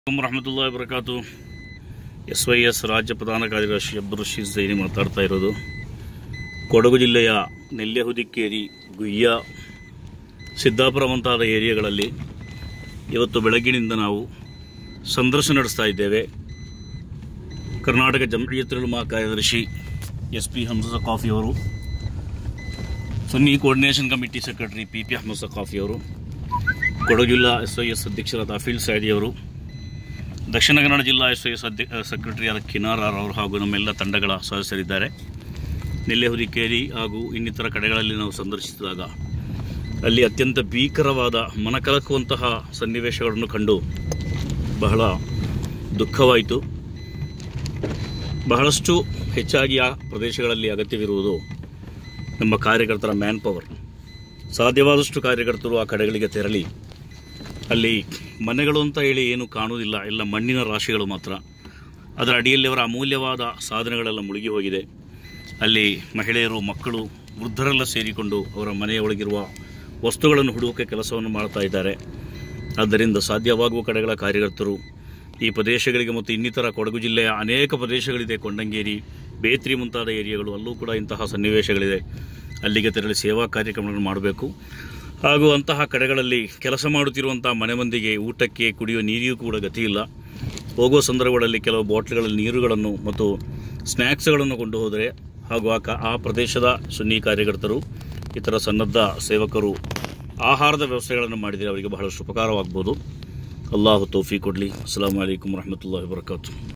ರಹಮತುಲ್ಲಾ ವಬರಕಾತು S Y S ರಾಜ್ಯ ಪ್ರಧಾನ ಕಾರ್ಯದರ್ಶಿ ಅಬ್ದುಲ್ ರಶೀದ್ ಜೈನಿ ಮಾತಾಡ್ತಾ ಇರೋದು ಕೊಡಗು ಜಿಲ್ಲೆಯ ನೆಲ್ಲೆಹುದಿಕ್ಕೇರಿ ಗುಯ್ಯ ಸಿದ್ದಾಪುರ ಮುಂತಾದ ಏರಿಯಾಗಳಲ್ಲಿ ಇವತ್ತು ಬೆಳಗ್ಗಿನಿಂದ ನಾವು ಸಂದರ್ಶನ ನಡೆಸ್ತಾ ಇದ್ದೇವೆ ಕರ್ನಾಟಕ ಜಂಹಿಯತುಲ್ಮಾ ಕಾರ್ಯದರ್ಶಿ ಎಸ್ ಪಿ ಹಮ್ಸ ಕಾಫಿ ಅವರು Sunni coordination committee secretary P P Ahmed Saqafi ಅವರು ಕೊಡಗು ಜಿಲ್ಲಾ ಎಸ್ ಐ ಎಸ್ ಅಧ್ಯಕ್ಷರಾದ ಅಫೀಲ್ ಸೈದಿ ಅವರು ದಕ್ಷಿಣ ಕನ್ನಡ ಜಿಲ್ಲಾ ಎಸ್ ಐ ಎಸ್ ಅಧ್ಯ ಸೆಕ್ರೆಟರಿಯಾದ ಕಿನಾರಾರ್ ಅವರು ಹಾಗೂ ನಮ್ಮೆಲ್ಲ ತಂಡಗಳ ಸದಸ್ಯರಿದ್ದಾರೆ ನೆಲ್ಲೆಹುದಿಕೇರಿ ಹಾಗೂ ಇನ್ನಿತರ ಕಡೆಗಳಲ್ಲಿ ನಾವು ಸಂದರ್ಶಿಸಿದಾಗ ಅಲ್ಲಿ ಅತ್ಯಂತ ಭೀಕರವಾದ ಮನಕಲಕುವಂತಹ ಸನ್ನಿವೇಶಗಳನ್ನು ಕಂಡು ಬಹಳ ದುಃಖವಾಯಿತು ಬಹಳಷ್ಟು ಹೆಚ್ಚಾಗಿ ಆ ಪ್ರದೇಶಗಳಲ್ಲಿ ಅಗತ್ಯವಿರುವುದು ನಮ್ಮ ಕಾರ್ಯಕರ್ತರ ಮ್ಯಾನ್ ಪವರ್ ಸಾಧ್ಯವಾದಷ್ಟು ಕಾರ್ಯಕರ್ತರು ಆ ಕಡೆಗಳಿಗೆ ತೆರಳಿ ಅಲ್ಲಿ ಮನೆಗಳು ಅಂತ ಹೇಳಿ ಏನು ಕಾಣುವುದಿಲ್ಲ ಎಲ್ಲ ಮಣ್ಣಿನ ರಾಶಿಗಳು ಮಾತ್ರ ಅದರ ಅಡಿಯಲ್ಲಿ ಅವರ ಅಮೂಲ್ಯವಾದ ಸಾಧನೆಗಳೆಲ್ಲ ಮುಳುಗಿ ಹೋಗಿದೆ ಅಲ್ಲಿ ಮಹಿಳೆಯರು ಮಕ್ಕಳು ವೃದ್ಧರೆಲ್ಲ ಸೇರಿಕೊಂಡು ಅವರ ಮನೆಯ ಒಳಗಿರುವ ವಸ್ತುಗಳನ್ನು ಹುಡುಕುವ ಕೆಲಸವನ್ನು ಮಾಡ್ತಾ ಇದ್ದಾರೆ ಆದ್ದರಿಂದ ಸಾಧ್ಯವಾಗುವ ಕಡೆಗಳ ಕಾರ್ಯಕರ್ತರು ಈ ಪ್ರದೇಶಗಳಿಗೆ ಮತ್ತು ಇನ್ನಿತರ ಕೊಡಗು ಜಿಲ್ಲೆಯ ಅನೇಕ ಪ್ರದೇಶಗಳಿದೆ ಕೊಂಡಂಗೇರಿ ಬೇತ್ರಿ ಮುಂತಾದ ಏರಿಯಾಗಳು ಅಲ್ಲೂ ಕೂಡ ಇಂತಹ ಸನ್ನಿವೇಶಗಳಿದೆ ಅಲ್ಲಿಗೆ ತೆರಳಿ ಸೇವಾ ಕಾರ್ಯಕ್ರಮಗಳನ್ನು ಮಾಡಬೇಕು ಹಾಗೂ ಅಂತಹ ಕಡೆಗಳಲ್ಲಿ ಕೆಲಸ ಮಾಡುತ್ತಿರುವಂಥ ಮನೆ ಮಂದಿಗೆ ಊಟಕ್ಕೆ ಕುಡಿಯುವ ನೀರಿಗೂ ಕೂಡ ಗತಿ ಇಲ್ಲ ಹೋಗುವ ಸಂದರ್ಭಗಳಲ್ಲಿ ಕೆಲವು ಬಾಟ್ಲ್ಗಳಲ್ಲಿ ನೀರುಗಳನ್ನು ಮತ್ತು ಸ್ನ್ಯಾಕ್ಸ್ಗಳನ್ನು ಕೊಂಡು ಹೋದರೆ ಹಾಗೂ ಆ ಕ ಆ ಪ್ರದೇಶದ ಸುನ್ನಿ ಕಾರ್ಯಕರ್ತರು ಇತರ ಸನ್ನದ್ಧ ಸೇವಕರು ಆಹಾರದ ವ್ಯವಸ್ಥೆಗಳನ್ನು ಮಾಡಿದರೆ ಅವರಿಗೆ ಬಹಳಷ್ಟು ಉಪಕಾರವಾಗ್ಬೋದು ಅಲ್ಲಾಹು ತೌಫಿ ಕೊಡಲಿ ಅಸ್ಲಾಂ ವಲೈಕಮ್ ವರಹಮತುಲ್ಲಾಹಿ ವಬರಕಾತು